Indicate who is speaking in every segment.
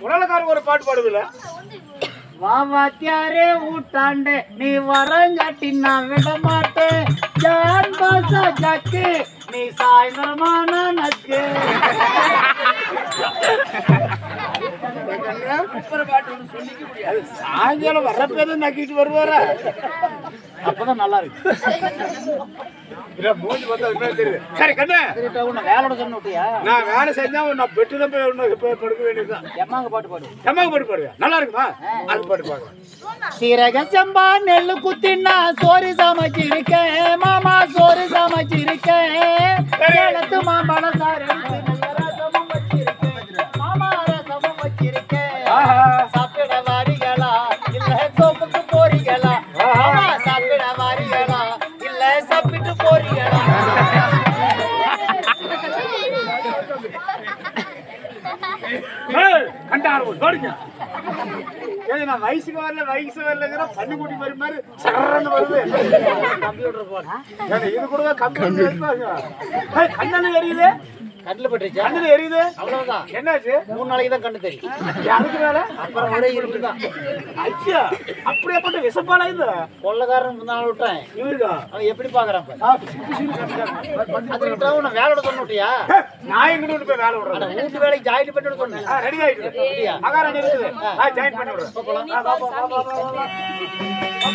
Speaker 1: குடலக்காரங்க ஒரு பாட்டு பாடுவில்ல
Speaker 2: வாத்தியாரே ஊட்டாண்டு நீ வரங்காட்டி நான் விட மாட்டேன் ஜான் பாசா ஜக்கு நீ சாயந்தரமான நக்கு
Speaker 1: அது சாயங்காலம் வரப்பேத நக்கிட்டு வருவாரா
Speaker 2: அப்பதான் நல்லா இருக்கு
Speaker 1: இல்ல மூஞ்சி பார்த்தா அது மாதிரி தெரியுது சரி கண்ணு
Speaker 2: சரிட்டா உன்னை வேலையோட சொன்ன விட்டியா
Speaker 1: நான் வேலை செஞ்சா நான் பெட்டு தான் போய் ஒண்ணு போய் படுக்க வேண்டியதுதான்
Speaker 2: எம்மாங்க பாட்டு பாடு
Speaker 1: செம்மாங்க பாட்டு பாடுவேன் நல்லா இருக்குமா அது பாட்டு பாடுவேன்
Speaker 2: சீரக சம்பா நெல்லு குத்தினா சோறு சமைச்சிருக்கேன் மாமா சோறு சமைச்சிருக்கேன் சேலத்து மாம்பழம் சாறு ரசமும் வச்சிருக்கேன் மாமா ரசமும் வச்சிருக்கேன்
Speaker 1: ஆஹா.
Speaker 2: சாப்பிட வாரிகளா இல்ல சோப்புக்கு போறீங்களா மாமா சாப்பிட வாரிகளா இல்ல சாப்பிட்டு போறீங்களா
Speaker 1: ஏய், கண்டாரம் தோடிக்க ஏய் நான் வயசுக்கு வரல வயசு வரலங்கிற பன்னிக்குட்டி மாதிரி மாதிரி சரன்னு வருது
Speaker 2: கம்ப்யூட்டர் போன
Speaker 1: ஏங்க, இது கூட தான் கம்ப்யூட்டர் இருப்பாங்க ஏய், கண்ணால எரியுது
Speaker 2: கண்ணில் பட்டுருச்சா
Speaker 1: கண்ணுல எரியுது
Speaker 2: அவ்வளவுதான்
Speaker 1: என்னாச்சு
Speaker 2: மூணு நாளைக்கு தான் கண்ணு தெரியும்
Speaker 1: அதுக்கு மேல
Speaker 2: அப்புறம் ஒரே இருட்டு தான்
Speaker 1: ஐயா அப்படியே போட்டு விஷப்பாலா இது
Speaker 2: கொள்ளக்காரன் முந்தாள் விட்டேன்
Speaker 1: இவருக்கா
Speaker 2: அவன் எப்படி பாக்குறான் பாரு.
Speaker 1: ஆ, பிசு பிசுன்னு கத்திட்டாங்க.
Speaker 2: அதுக்கிட்ட உன்னை வேலையோட சொன்ன விட்டியா
Speaker 1: ஏய், நான் எங்கிட்ட கொண்டு போய் வேலை விடுறேன்
Speaker 2: அட வீட்டு வேலைக்கு ஜாயின் பண்ணிட்டு சொன்னேன்
Speaker 1: ஆ, ரெடி ஆயிட்டு மகாராணி இருக்குது ஆ ஜாயின் பண்ணி விடுறேன் ஆ, வா, வா, வா, வா, வா, வா.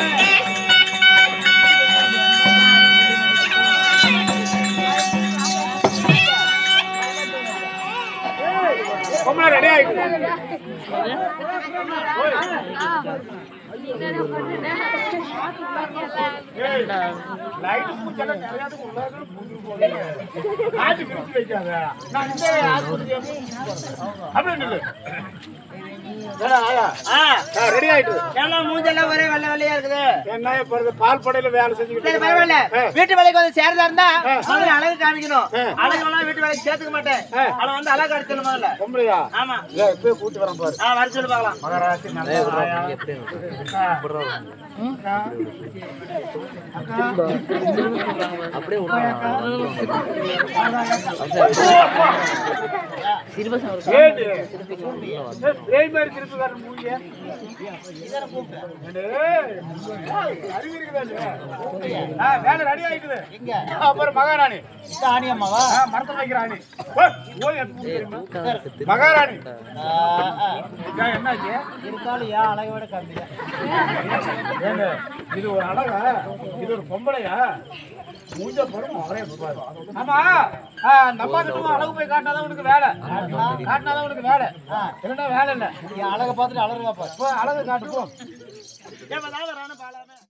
Speaker 1: பொம்பளை ரெடி ஆயிட்டு லைட் பூச்செல்லாம் நிறையாவது உள்ளாக பூந்து போகுது. காய்ச்சி பிரிச்சு வைக்காத. நான் இந்த ஆஸ்பத்திரியை அப்படின்னு இல்லை. ஏடா, ஆயா. ஆ, ரெடி ஆயிட்டு
Speaker 2: ஏன்னா மூஞ்செல்லாம் ஒரே வெள்ளை வெள்ளையா இருக்குது
Speaker 1: என்ன இப்ப இந்த பால் படையில வேலை செஞ்சுக்கிட்டு
Speaker 2: சரி, பரவாயில்ல
Speaker 1: ஆ.
Speaker 2: வீட்டு வேலைக்கு வந்து சேர்ந்தா இருந்தா
Speaker 1: ஆ.
Speaker 2: முதல்ல அழகு காமிக்கணும்
Speaker 1: ஆ.
Speaker 2: அழகு எல்லாம் வீட்டு வேலைக்கு சேர்த்துக்க மாட்டேன்
Speaker 1: ஆ.
Speaker 2: அவன் வந்து அழகு அடிச்சிடணும் முதல்ல
Speaker 1: பொம்பளையா
Speaker 2: ஆமா
Speaker 1: இல்ல, இப்பவே கூட்டி வரேன் பாரு
Speaker 2: ஆ வர சொல்லி பார்க்கலாம்
Speaker 1: மகராசி நல்ல ஆயா. ஆ. ம். ஆ. ஏடி. ஏய், பேய் மாதிரி திருப்பி வர மூஞ்சிய. ஏய், அறிவு இருக்குதாடி? ஆ, வேலை ரெடி ஆயிட்டுது.
Speaker 2: எங்க
Speaker 1: அப்புறம் மகாராணி
Speaker 2: இந்த ஆணியம்மாவா
Speaker 1: ஆ, மரத்தை வைக்கிற ராணி ஓய், ஓய், அது மூஞ்சி தெரியுமா? மகாராணி ஏன், என்னாச்சு
Speaker 2: இருக்காலும் ஏன் அழகை விட கம்மி
Speaker 1: ஏங்க, இது ஒரு அழகா இது ஒரு பொம்பளையா மூஞ்ச போறோம் அவரே பாரு. ஆமா ஆ, அந்த அம்மா கிட்ட அழகு போய் காட்டினாதான் உனக்கு வேலை காட்டினாதான் உனக்கு வேலை இல்லைன்னா வேலை இல்லை
Speaker 2: என் அழகை பார்த்துட்டு அழகுவா பாரு
Speaker 1: போ அழகு காட்டு போ
Speaker 2: ஏன் ராண பாலாமே